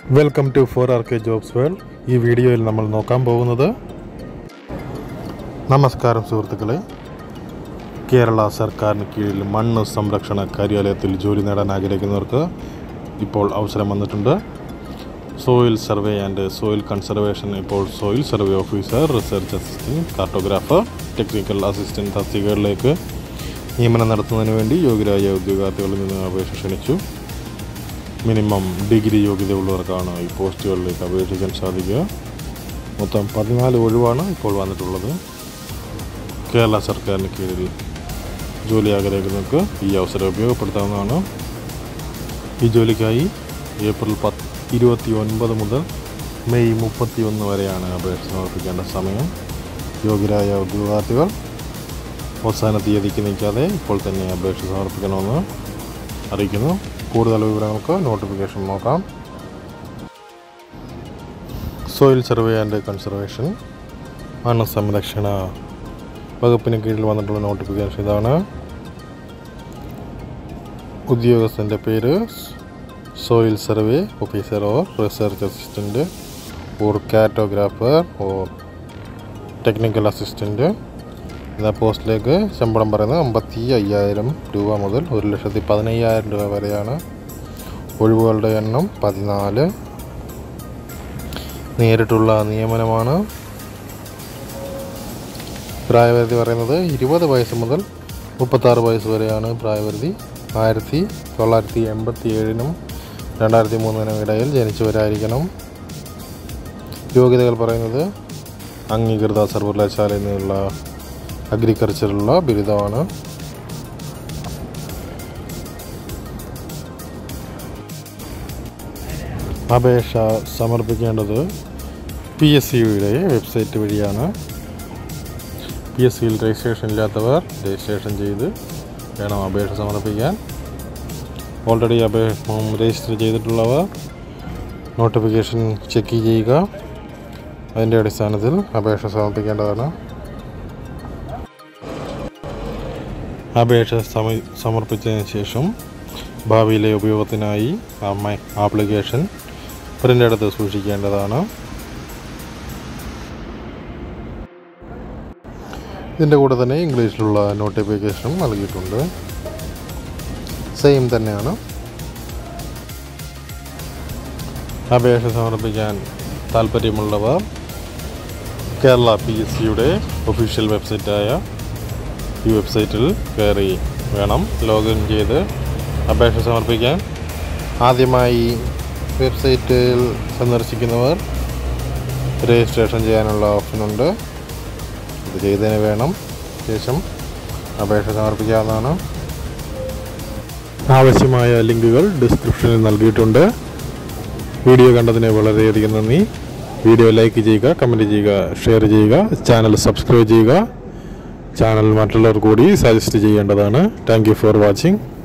welcome to four R K jobs world ഈ വീഡിയോയിൽ നമ്മൾ നോക്കാൻ പോകുന്നത് നമസ്കാരം സുഹൃത്തുക്കളെ കേരള സർക്കാരിന് കീഴിൽ മണ്ണ് സംരക്ഷണ കാര്യാലയത്തിൽ ജോലി നേടാൻ ആഗ്രഹിക്കുന്നവർക്ക് ഇപ്പോൾ അവസരം വന്നിട്ടുണ്ട് soil survey and soil conservation ഇപ്പോൾ soil survey officer research assistant cartographer technical assistant തസ്തികകളിലേക്ക് നിയമനം നടത്തുന്നതിന് വേണ്ടി യോഗ്യരായ ഉദ്യോഗാർത്ഥികളിൽ നിന്ന് അപേക്ഷ ക്ഷണിച്ചു മിനിമം ഡിഗ്രി യോഗ്യതയുള്ളവർക്കാണ് ഈ പോസ്റ്റുകളിലേക്ക് അപേക്ഷിക്കാൻ സാധിക്കുക മൊത്തം പതിനാല് ഒഴിവാണ് ഇപ്പോൾ വന്നിട്ടുള്ളത് കേരള സർക്കാരിന് കീഴിൽ ജോലി ആഗ്രഹിക്കുന്നവർക്ക് ഈ അവസരം ഉപയോഗപ്പെടുത്താവുന്നതാണ് ഈ ജോലിക്കായി ഏപ്രിൽ പത്ത് ഇരുപത്തി ഒൻപത് മുതൽ മെയ് മുപ്പത്തി ഒന്ന് വരെയാണ് അപേക്ഷ സമർപ്പിക്കേണ്ട സമയം യോഗ്യരായ ഉദ്യോഗാർത്ഥികൾ അവസാന തീയതിക്ക് നിൽക്കാതെ ഇപ്പോൾ തന്നെ അപേക്ഷ സമർപ്പിക്കണമെന്ന് അറിയിക്കുന്നു കൂടുതൽ വിവരങ്ങൾക്ക് നോട്ടിഫിക്കേഷൻ നോക്കാം സോയിൽ സർവേ ആൻഡ് കൺസർവേഷൻ മണ്ണ് സംരക്ഷണ വകുപ്പിന് കീഴിൽ വന്നിട്ടുള്ള നോട്ടിഫിക്കേഷൻ ഇതാണ് ഉദ്യോഗസ്ഥൻ്റെ പേര് soil survey officer or research assistant or cartographer or technical assistant എന്ന പോസ്റ്റിലേക്ക് ശമ്പളം പറയുന്നത് അമ്പത്തി അയ്യായിരം രൂപ മുതൽ ഒരു ലക്ഷത്തി പതിനയ്യായിരം രൂപ വരെയാണ് ഒഴിവുകളുടെ എണ്ണം പതിനാല് നേരിട്ടുള്ള നിയമനമാണ് പ്രായപരിധി പറയുന്നത് ഇരുപത് വയസ്സ് മുതൽ മുപ്പത്താറ് വയസ്സ് വരെയാണ് പ്രായപരിധി ആയിരത്തി തൊള്ളായിരത്തി എൺപത്തി ഏഴിനും രണ്ടായിരത്തി മൂന്നിനും ഇടയിൽ ജനിച്ചവരായിരിക്കണം യോഗ്യതകൾ പറയുന്നത് അംഗീകൃത സർവകലാശാലയിൽ നിന്നുള്ള അഗ്രികൾച്ചറിലുള്ള ബിരുദമാണ് അപേക്ഷ സമർപ്പിക്കേണ്ടത് പി എസ് സിയുടെ വെബ്സൈറ്റ് വഴിയാണ് പി എസ് സിയിൽ രജിസ്ട്രേഷൻ ഇല്ലാത്തവർ രജിസ്ട്രേഷൻ ചെയ്ത് വേണം അപേക്ഷ സമർപ്പിക്കാൻ ഓൾറെഡി അപേക്ഷ രജിസ്റ്റർ ചെയ്തിട്ടുള്ളവർ നോട്ടിഫിക്കേഷൻ ചെക്ക് ചെയ്യുക അതിൻ്റെ അടിസ്ഥാനത്തിൽ അപേക്ഷ സമർപ്പിക്കേണ്ടതാണ് അപേക്ഷ സമ സമർപ്പിച്ചതിന് ശേഷം ഭാവിയിലെ ഉപയോഗത്തിനായി അമ്മ- ആപ്ലിക്കേഷൻ പ്രിൻ്റ് എടുത്ത് സൂക്ഷിക്കേണ്ടതാണ് ഇതിൻ്റെ കൂടെ തന്നെ ഇംഗ്ലീഷിലുള്ള നോട്ടിഫിക്കേഷനും നൽകിയിട്ടുണ്ട് സെയിം തന്നെയാണ് അപേക്ഷ സമർപ്പിക്കാൻ താല്പര്യമുള്ളവർ കേരള പി എസ് സിയുടെ ഒഫീഷ്യൽ വെബ്സൈറ്റായ ഈ വെബ്സൈറ്റിൽ കയറി വേണം ലോഗിൻ ചെയ്ത് അപേക്ഷ സമർപ്പിക്കാൻ ആദ്യമായി വെബ്സൈറ്റിൽ സന്ദർശിക്കുന്നവർ രജിസ്ട്രേഷൻ ചെയ്യാനുള്ള ഓപ്ഷനുണ്ട് ഇത് ചെയ്തതിന് വേണം ശേഷം അപേക്ഷ സമർപ്പിക്കാവുന്നതാണ് ആവശ്യമായ ലിങ്കുകൾ ഡിസ്ക്രിപ്ഷനിൽ നൽകിയിട്ടുണ്ട് വീഡിയോ കണ്ടതിന് വളരെയധികം നന്ദി വീഡിയോ ലൈക്ക് ചെയ്യുക കമൻറ്റ് ചെയ്യുക ഷെയർ ചെയ്യുക ചാനൽ സബ്സ്ക്രൈബ് ചെയ്യുക ചാനൽ മറ്റുള്ളവർ കൂടി സജസ്റ്റ് ചെയ്യേണ്ടതാണ് താങ്ക് യു ഫോർ വാച്ചിങ്